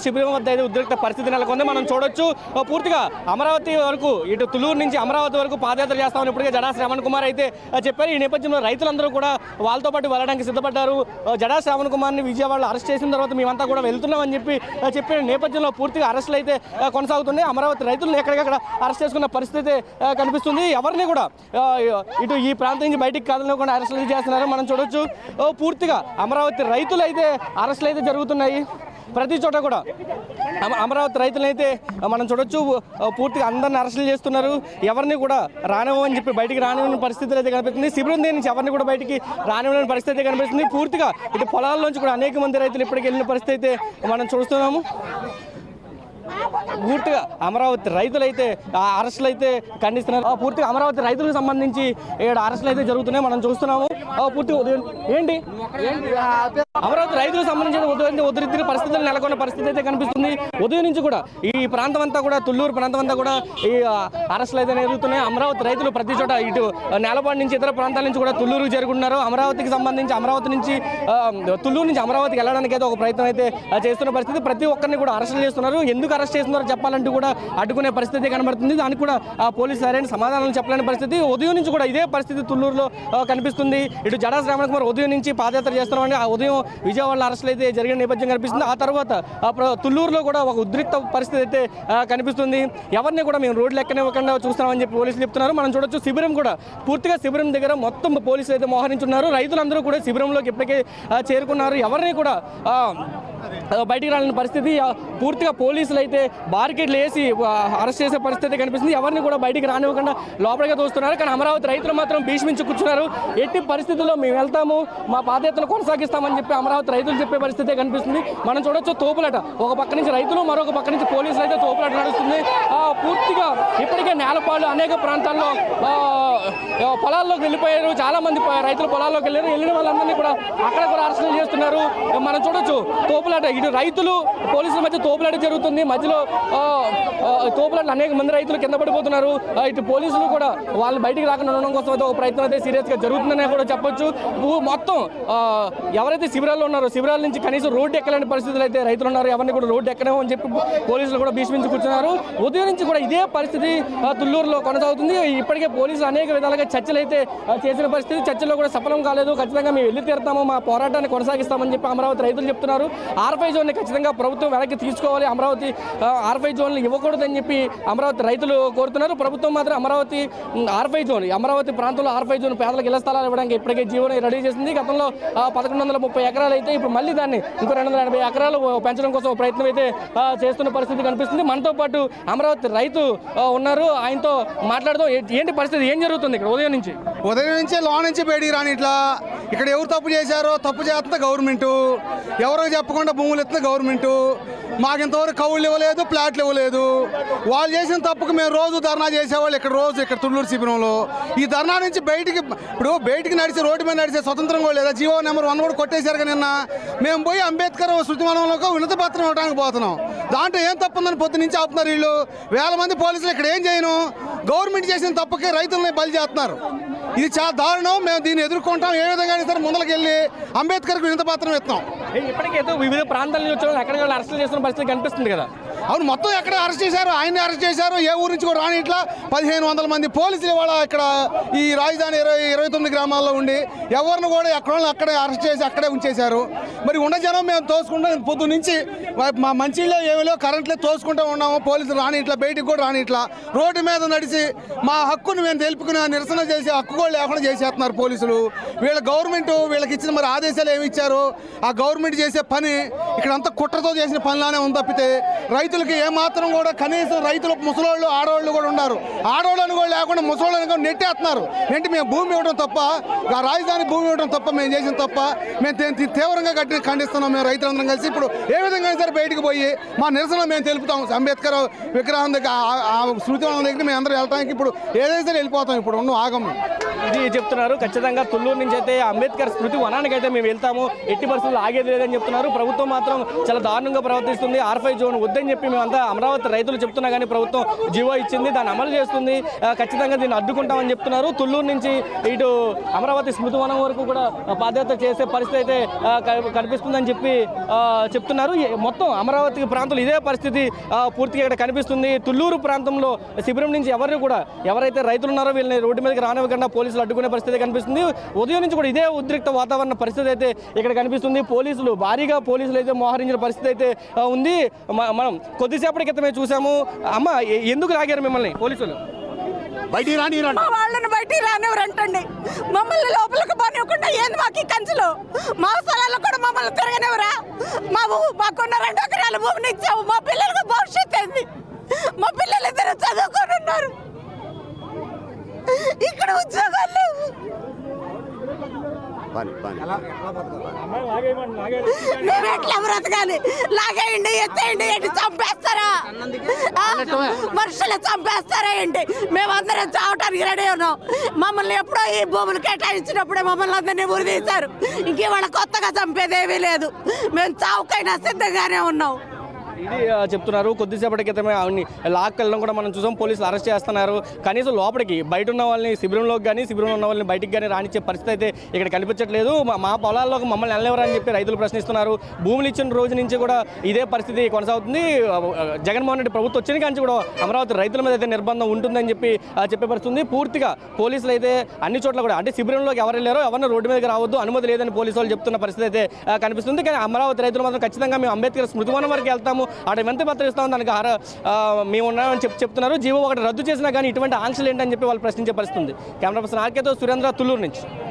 శిబిరం వద్ద అయితే ఉద్రిక్త పరిస్థితి నెలకొంది మనం చూడొచ్చు ఆ, పూర్తిగా అమరావతి వరకు ఇటు తులూరు నుంచి అమరావతి వరకు పాదయాత్ర చేస్తామని ఇప్పటికే జడా శ్రవణ్ కుమార్ అయితే ఆ, చెప్పారు ఈ నేపథ్యంలో రైతులందరూ కూడా వాళ్ళతో పాటు వెళ్ళడానికి సిద్ధపడ్డారు ఆ, జడా శ్రవణ్ కుమార్ని విజయవాడలో అరెస్ట్ చేసిన తర్వాత మేమంతా కూడా వెళ్తున్నామని చెప్పి ఆ, చెప్పిన నేపథ్యంలో పూర్తిగా అరెస్టులు అయితే ఆ, కొనసాగుతున్నాయి అమరావతి రైతులను ఎక్కడికక్కడ అరెస్ట్ చేసుకున్న పరిస్థితి ఆ, కనిపిస్తుంది ఎవరిని కూడా ఆ, ఇటు ఈ ప్రాంతం నుంచి బయటికి కదలకుండా అరెస్టులు చేస్తున్నారు మనం చూడొచ్చు ఓ, పూర్తిగా అమరావతి రైతులు అయితే అరెస్టులు అయితే జరుగుతున్నాయి ప్రతి చోట కూడా అమ- అమరావతి రైతులైతే మనం చూడొచ్చు ఆ, పూర్తిగా అందరిని అరెస్టులు చేస్తున్నారు ఎవరిని కూడా రానివ్వని చెప్పి బయటికి రానివ్వని పరిస్థితులు అయితే కనిపిస్తుంది శిబిరం దగ్గర నుంచి ఎవరిని కూడా బయటికి రానివ్వని పరిస్థితి అయితే కనిపిస్తుంది పూర్తిగా ఇటు పొలాల్లోంచి కూడా అనేక మంది రైతులు ఇప్పటికి వెళ్ళిన పరిస్థితి అయితే మనం చూస్తున్నాము పూర్తిగా అమరావతి రైతులైతే ఆ అరెస్టులు అయితే ఖండిస్తున్నారు ఆ పూర్తిగా అమరావతి రైతులకు సంబంధించి ఏడు అరెస్టులు అయితే జరుగుతున్నాయి మనం చూస్తున్నాము ఆ పూర్తిగా ఉదయం ఏంటి అమరావతి రైతులకు సంబంధించిన ఉదయం ఉద్రిక్త పరిస్థితులు నెలకొన్న పరిస్థితి అయితే కనిపిస్తుంది ఉదయం నుంచి కూడా ఈ ప్రాంతం అంతా కూడా తుళ్ళూరు ప్రాంతం అంతా కూడా ఈ ఆ, అరెస్టులు అయితే జరుగుతున్నాయి అమరావతి రైతులు ప్రతి చోట ఇటు నేలపాడు నుంచి ఇతర ప్రాంతాల నుంచి కూడా తుళ్ళూరు చేరుకుంటున్నారు అమరావతికి సంబంధించి అమరావతి నుంచి ఆ, తుళ్ళూరు నుంచి అమరావతికి వెళ్ళడానికి అయితే ఒక ప్రయత్నం అయితే ఆ, చేస్తున్న పరిస్థితి ప్రతి ఒక్కరిని కూడా అరెస్ట్ చేస్తున్నారు ఎందుకు అరెస్ట్ చేస్తున్నారో చెప్పాలంటూ కూడా అడ్డుకునే పరిస్థితి కనబడుతుంది దానికి కూడా ఆ పోలీసు సరైన సమాధానం చెప్పలేని పరిస్థితి ఉదయం నుంచి కూడా ఇదే పరిస్థితి తుళ్ళూరులో ఆ, కనిపిస్తుంది ఇటు జడా శ్రావణ కుమార్ ఉదయం నుంచి పాదయాత్ర చేస్తున్నామని ఆ ఉదయం విజయవాడలో అరెస్టులు అయితే జరిగిన నేపథ్యం కనిపిస్తుంది ఆ తర్వాత ఆ ప్ర- తుళ్ళూరులో కూడా ఒక ఉద్రిక్త పరిస్థితి అయితే ఆ, కనిపిస్తుంది ఎవరిని కూడా మేము రోడ్లు ఎక్కనివ్వకుండా చూస్తున్నామని చెప్పి పోలీసులు చెప్తున్నారు మనం చూడొచ్చు శిబిరం కూడా పూర్తిగా శిబిరం దగ్గర మొత్తం పోలీసులు అయితే మోహరించున్నారు రైతులందరూ కూడా శిబిరంలోకి ఇప్పటికే ఆ, చేరుకున్నారు ఎవరిని కూడా ఆ, ఆ, బయటికి రాలని పరిస్థితి ఆ, పూర్తిగా పోలీసులు అయితే బారికేడ్లు వేసి ఆ, అరెస్ట్ చేసే పరిస్థితి కనిపిస్తుంది ఎవరిని కూడా బయటికి రానివ్వకుండా లోపలికి తోస్తున్నారు కానీ అమరావతి రైతులు మాత్రం భీష్మించి కూర్చున్నారు ఎట్టి పరిస్థితుల్లో మేము వెళ్తాము మా పాదయాత్రను కొనసాగిస్తామని చెప్పి అమరావతి రైతులు చెప్పే పరిస్థితి కనిపిస్తుంది మనం చూడొచ్చు తోపులట ఒక పక్క నుంచి రైతులు మరొక పక్క నుంచి పోలీసులు అయితే తోపులట నడుస్తుంది ఆ, పూర్తిగా ఇప్పటికే నేలపాలు అనేక ప్రాంతాల్లో ఆ, ఆ, పొలాల్లోకి వెళ్ళిపోయారు చాలా మంది ప- రైతులు పొలాల్లోకి వెళ్ళారు వెళ్ళిన వాళ్ళందరినీ కూడా అక్కడ కూడా అరెస్టులు చేస్తున్నారు మనం చూడొచ్చు తోపులాట ఇటు రైతులు పోలీసుల మధ్య తోపులాట జరుగుతుంది మధ్యలో ఆ, ఆ, తోపులాట అనేక మంది రైతులు కింద పడిపోతున్నారు ఆ, ఇటు పోలీసులు కూడా వాళ్ళు బయటికి రాకుండా ఉండడం కోసం అయితే ఒక ప్రయత్నం అయితే సీరియస్గా జరుగుతుందనే కూడా చెప్పొచ్చు ఊ- మొత్తం ఆ, ఎవరైతే శిబిరాల్లో ఉన్నారో శిబిరాల నుంచి కనీసం రోడ్డు ఎక్కలేని పరిస్థితులు అయితే రైతులు ఉన్నారు ఎవరిని కూడా రోడ్డు ఎక్కలేము అని చెప్పి పోలీసులు కూడా భీష్మించి కూర్చున్నారు ఉదయం నుంచి కూడా ఇదే పరిస్థితి ఆ, తుళ్ళూరులో కొనసాగుతుంది ఇప్పటికే పోలీసులు అనేక విధాలుగా చర్చలు అయితే ఆ, చేసిన పరిస్థితి చర్చల్లో కూడా సఫలం కాలేదు ఖచ్చితంగా మేము వెళ్ళి తీరుతాము మా పోరాటాన్ని కొనసాగిస్తామని చెప్పి అమరావతి రైతులు చెప్తున్నారు ఆర్ఫై జోన్ని ఖచ్చితంగా ప్రభుత్వం వెనక్కి తీసుకోవాలి అమరావతి ఆ, ఆర్ఫై జోన్లు ఇవ్వకూడదని చెప్పి అమరావతి రైతులు కోరుతున్నారు ప్రభుత్వం మాత్రం అమరావతి ఉమ్, ఆర్ఫై జోన్ అమరావతి ప్రాంతంలో ఆర్ఫై జోన్ పేదలకు ఇళ్ల స్థలాలు ఇవ్వడానికి ఇప్పటికే జీవోని రెడీ చేసింది గతంలో పదకొండు వందల ముప్పై ఎకరాలు అయితే ఇప్పుడు మళ్ళీ దాన్ని ఇంకో రెండు వందల ఎనభై ఎకరాలు పెంచడం కోసం ప్రయత్నం అయితే ఆ, చేస్తున్న పరిస్థితి కనిపిస్తుంది మనతో పాటు అమరావతి రైతు ఆ, ఉన్నారు ఆయనతో మాట్లాడుతూ ఏ- ఏంటి పరిస్థితి ఏం జరుగుతుంది ఇక్కడ ఉదయం నుంచి ఉదయం నుంచే లో నుంచి బయటికి రాని ఇట్లా ఇక్కడ ఎవరు తప్పు చేశారో తప్పు చేస్తుంది గవర్నమెంట్ ఎవరికి చెప్పకుండా భూములు ఇస్తుంది గవర్నమెంట్ మాకు ఇంతవరకు కవులు ఇవ్వలేదు ప్లాట్లు ఇవ్వలేదు వాళ్ళు చేసిన తప్పుకు మేము రోజు ధర్నా చేసేవాళ్ళు ఇక్కడ రోజు ఇక్కడ తుళ్ళూరు శిబిరంలో ఈ ధర్నా నుంచి బయటికి ఇప్పుడు బయటికి నడిచి రోడ్డు మీద నడిచే స్వతంత్రం కూడా లేదా జీవో నెంబర్ వన్ కూడా కొట్టేశారు కదా నిన్న మేము పోయి అంబేద్కర్ శృతివనంలోకి వినతి పత్రం ఇవ్వడానికి పోతున్నాం దాంట్లో ఏం తప్పుందని పొద్దు నుంచి ఆపుతున్నారు వీళ్ళు వేల మంది పోలీసులు ఇక్కడ ఏం చేయను గవర్నమెంట్ చేసిన తప్పుకి రైతుల్ని బలి చేస్తున్నారు ఇది చాలా దారుణం మేము దీన్ని ఎదుర్కొంటాం ఏ విధంగా అయినా సరే ముందరికి వెళ్ళి అంబేద్కర్కి వినతి పత్రం ఇస్తాం ఇప్పటికైతే వివిధ ప్రాంతాల నుంచి వచ్చిన ఎక్కడికి వెళ్ళి అరెస్ట్ చేస్తున్న పరిస్థితి కనిపిస్తుంది కదా అవును మొత్తం ఎక్కడ అరెస్ట్ చేశారు ఆయన్ని అరెస్ట్ చేశారు ఏ ఊరు నుంచి కూడా రాని ఇట్లా పదిహేను వందల మంది పోలీసులు ఇవాళ ఇక్కడ ఈ రాజధాని ఇరవై ఇరవై తొమ్మిది గ్రామాల్లో ఉండి ఎవరిని కూడా ఎక్కడ అక్కడే అరెస్ట్ చేసి అక్కడే ఉంచేశారు మరి ఉన్న జనం మేము తోసుకుంటాం పొద్దు నుంచి వా- మా మంచిలో ఏమిలో కరెంట్లో తోసుకుంటూ ఉన్నాము పోలీసులు రాని ఇట్లా బయటికి కూడా రాని ఇట్లా రోడ్డు మీద నడిచి మా హక్కును మేము తెలుపుకుని నిరసన చేసి హక్కు కూడా లేకుండా చేసేస్తున్నారు పోలీసులు వీళ్ళ గవర్నమెంట్ వీళ్ళకి ఇచ్చిన మరి ఆదేశాలు ఏమి ఇచ్చారు ఆ గవర్నమెంట్ చేసే పని ఇక్కడ అంతా కుట్రతో చేసిన పనిలానే ఉంది తప్పితే రైతులకి ఏమాత్రం కూడా కనీసం రైతులు ముసలోళ్ళు ఆడవాళ్ళు కూడా ఉన్నారు ఆడవాళ్ళని కూడా లేకుండా ముసలోళ్ళని కూడా నెట్టేస్తున్నారు ఏంటి మేము భూమి ఇవ్వడం తప్ప ఆ రాజధాని భూమి ఇవ్వడం తప్ప మేము చేసిన తప్ప మేము తీ- తీ- తీవ్రంగా గట్టి ఖండిస్తున్నాం మేము రైతులందరం కలిసి ఇప్పుడు ఏ విధంగా అయినా సరే బయటికి పోయి మా నిరసన మేము తెలుపుతాం అంబేద్కర్ విగ్రహం దగ్గర ఆ- ఆ స్మృతి వనం దగ్గర మేము అందరూ వెళ్ళడానికి ఇప్పుడు ఏదైనా సరే వెళ్ళిపోతాం ఇప్పుడు ఉన్న ఆగం ఇది చెప్తున్నారు ఖచ్చితంగా తుళ్ళూరు నుంచి అయితే అంబేద్కర్ స్మృతి వనానికి అయితే మేము వెళ్తాము ఎట్టి పరిస్థితుల్లో ఆగేది లేదని చెప్తున్నారు ప్రభుత్వం మాత్రం చాలా దారుణంగా ప్రవర్తిస్తుంది ఆర్ఫై జోన్ వద్దని చెప్పి మేమంతా అమరావతి రైతులు చెప్తున్నా కానీ ప్రభుత్వం జీవో ఇచ్చింది దాన్ని అమలు చేస్తుంది ఆ, ఖచ్చితంగా దీన్ని అడ్డుకుంటామని చెప్తున్నారు తుళ్ళూరు నుంచి ఇటు అమరావతి స్మృతి వనం వరకు కూడా ఆ, పాదయాత్ర చేసే పరిస్థితి అయితే ఆ, క- కనిపిస్తుందని చెప్పి ఆ, చెప్తున్నారు ఈ మొత్తం అమరావతి ప్రాంతంలో ఇదే పరిస్థితి ఆ, పూర్తిగా ఇక్కడ కనిపిస్తుంది తుళ్ళూరు ప్రాంతంలో శిబిరం నుంచి ఎవరిని కూడా ఎవరైతే రైతులు ఉన్నారో వీళ్ళని రోడ్డు మీదకి రానివ్వకుండా పోలీసులు అడ్డుకునే పరిస్థితి కనిపిస్తుంది ఉదయం నుంచి కూడా ఇదే ఉద్రిక్త వాతావరణ పరిస్థితి అయితే ఇక్కడ కనిపిస్తుంది పోలీసులు భారీగా పోలీసులు అయితే మోహరించిన పరిస్థితి అయితే ఆ, ఉంది మ- మనం కొద్దిసేపటి క్రితమే చూసాము అమ్మ ఎ- ఎందుకు లాగారు మిమ్మల్ని పోలీసులు బయటికి రాని మా వాళ్ళని బయటికి రానివ్వరంటండి మమ్మల్ని లోపలికి పోనివ్వకుండా ఏంది మాకు ఈ కంచులు మా స్థలాల్లో కూడా మమ్మల్ని తిరగనివ్వరా మా భూ- మాకున్న రెండు ఎకరాల భూమిని ఇచ్చాము మా పిల్లలకు భవిష్యత్తు ఏంది మా పిల్లలు ఇద్దరు చదువుకొని ఉన్నారు ఇక్కడ ఉద్యోగాలు లేవు మేము ఎట్లా బ్రతకాలి లాగేయండి ఎత్తేయండి ఏంటి చంపేస్తారా ఆ? మనుషులు చంపేస్తారా ఏంటి మేమందరం చావటానికి రెడీ ఉన్నాం మమ్మల్ని ఎప్పుడో ఈ భూములు కేటాయించినప్పుడే మమ్మల్ని అందరినీ ఉరి తీశారు ఇంక వాళ్ళ కొత్తగా చంపేదేమీ లేదు మేము చావుకైనా సిద్ధంగానే ఉన్నాం ఇది ఆ, చెప్తున్నారు కొద్దిసేపటి క్రితమే ఆవిడ్ని లాక్కెళ్ళడం కూడా మనం చూసాం పోలీసులు అరెస్ట్ చేస్తున్నారు కనీసం లోపలికి బయట ఉన్న వాళ్ళని శిబిరంలోకి కానీ శిబిరంలో ఉన్న వాళ్ళని బయటికి కానీ రానిచ్చే పరిస్థితి అయితే ఇక్కడ కనిపించట్లేదు మా- మా పొలాల్లోకి మమ్మల్ని వెళ్ళలేవరని చెప్పి రైతులు ప్రశ్నిస్తున్నారు భూములు ఇచ్చిన రోజు నుంచి కూడా ఇదే పరిస్థితి కొనసాగుతుంది ఆ, ఆ, జగన్మోహన్ రెడ్డి ప్రభుత్వం వచ్చిన కానీ కూడా అమరావతి రైతుల మీద అయితే నిర్బంధం ఉంటుందని చెప్పి ఆ, చెప్పే పరిస్థితుంది పూర్తిగా పోలీసులు అయితే అన్ని చోట్ల కూడా అంటే శిబిరంలోకి ఎవరు వెళ్ళారో ఎవరిని రోడ్డు మీదకి రావద్దు అనుమతి లేదని పోలీసు వాళ్ళు చెప్తున్న పరిస్థితి అయితే ఆ, కనిపిస్తుంది కానీ అమరావతి రైతులు మాత్రం ఖచ్చితంగా మేము అంబేద్కర్ స్మృతివనం వరకు వెళ్తాము ఆడ వెంత పత్రం ఇస్తాము దానికి హార ఆ, మేము ఉన్నామని చెప్పి చెప్తున్నారు జీవో ఒకటి రద్దు చేసినా కానీ ఇటువంటి ఆంక్షలు ఏంటని చెప్పి వాళ్ళు ప్రశ్నించే పరిస్థితి ఉంది కెమెరా పర్సన్ ఆర్కేతో సురేంద్ర తుల్లూరు నుంచి